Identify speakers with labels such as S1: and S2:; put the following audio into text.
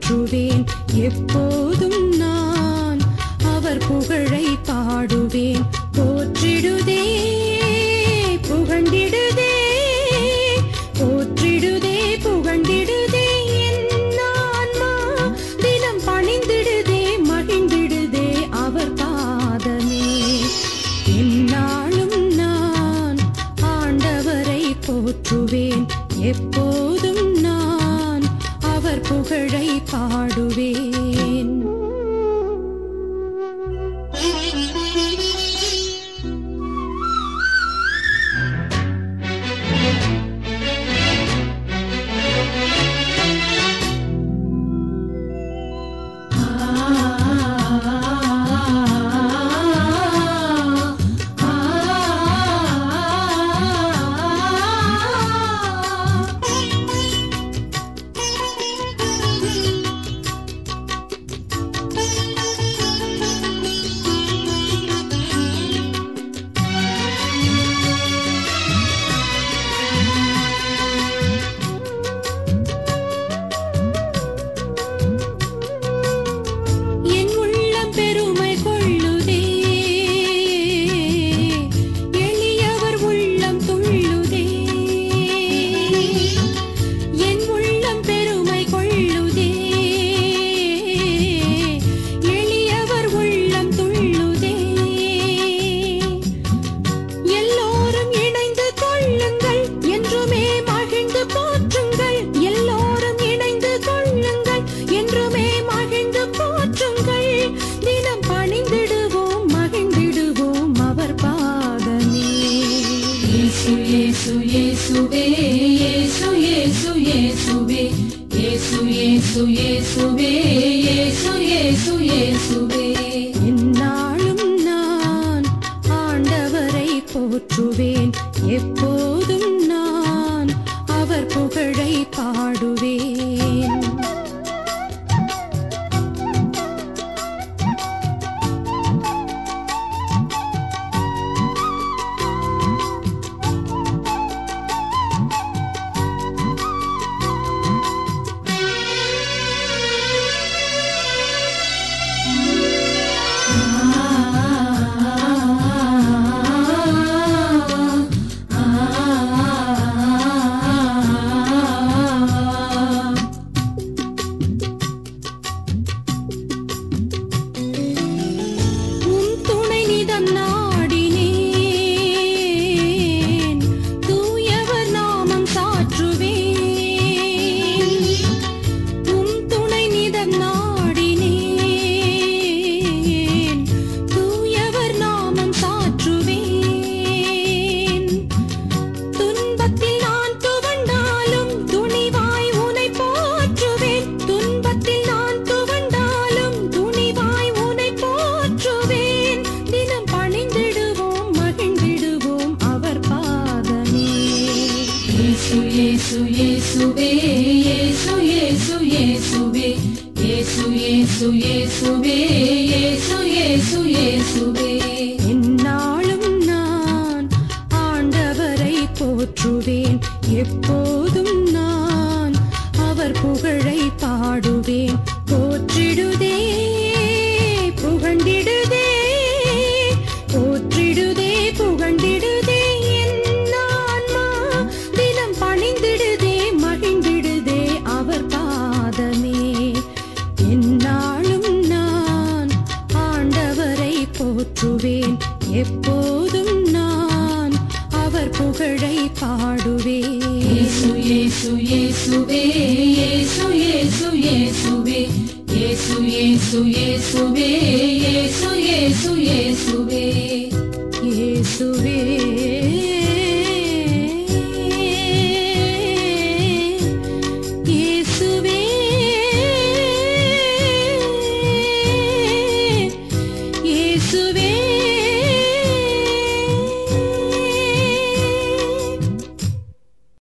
S1: போற்றுவேன் எப்போதும் நான் அவர் புகழை பாடுவேன் போற்றிடுதே புகண்டிடுதே போற்றிடுதே புகண்டிடுதே என் ஆன்மா தினம் பணிந்திடுதே மகிழ்ந்திடுதே அவர் பாதமே என்னாலும் நான் ஆண்டவரை போற்றுவேன் எப்போதும் நான் அவர் புகழை பாடுவேன் என் உள்ளம் பெருமை கொள்ளுதே எளியவர் உள்ளம் துள்ளுதே என் உள்ளம் பெருமை கொள்ளுதே எளியவர் உள்ளம் துள்ளுதே எல்லோரும் இணைந்து கொள்ளுங்கள் என்றுமே மகிழ்ந்து போற்றுங்கள் எல்லோரும் இணைந்து கொள்ளுங்கள் என்றுமே மகிழ்ந்து போற்றுங்கள் தினம் பணிந்திடுவோம் மகிழ்ந்திடுவோம் அவர் பாதமே
S2: இயேசு இயேசு இயேசுவே இயேசு இயேசு இயேசுவே இயேசு இயேசு இயேசுவே இயேசு இயேசு இயேசுவே
S1: என்னாலும் நான் ஆண்டவரை போற்றுவேன் எப்போதும் நான் அவர் புகழை பாடுவேன் உம் துணை நிதம் நாடினேன் தூயவர் நாமம் சாற்றுவேன் உம் துணை நிதம் நாடினேன் தூயவர் நாமம் சாற்றுவேன் துன்பத்தில் நான் துவண்டாலும் துணிவாய் உனை போற்றுவேன் துன்பத்தில் நான் துவண்டாலும் துணிவாய் உனை போற்றுவேன் தினம் பணிந்திடுவோம் மகிழ்ந்திடுவோம் அவர் பாதமே
S2: இயேசு இயேசு இயேசுவே இயேசு இயேசு இயேசுவே இயேசு இயேசு இயேசுவே இயேசு இயேசு இயேசுவே
S1: என்னாலும் நான் ஆண்டவரை போற்றுவேன் எப்போதும் நான் அவர் புகழை பாடுவேன் போற்றிடுதே புகண்டிடுதே போற்றிடுதே புகண்டிடுதே என் ஆன்மா தினம் பணிந்திடுதே மகிழ்ந்திடுதே அவர் பாதமே என்னாலும் நான் ஆண்டவரை போற்றுவேன் எப்போதும் நான் அவர் புகழை பாடுவேன்
S2: இயேசு இயேசு இயேசுவே இயேசு இயேசு இயேசுவே இயேசு இயேசு இயேசுவே இயேசு இயேசு இயேசுவே
S1: இயேசுவே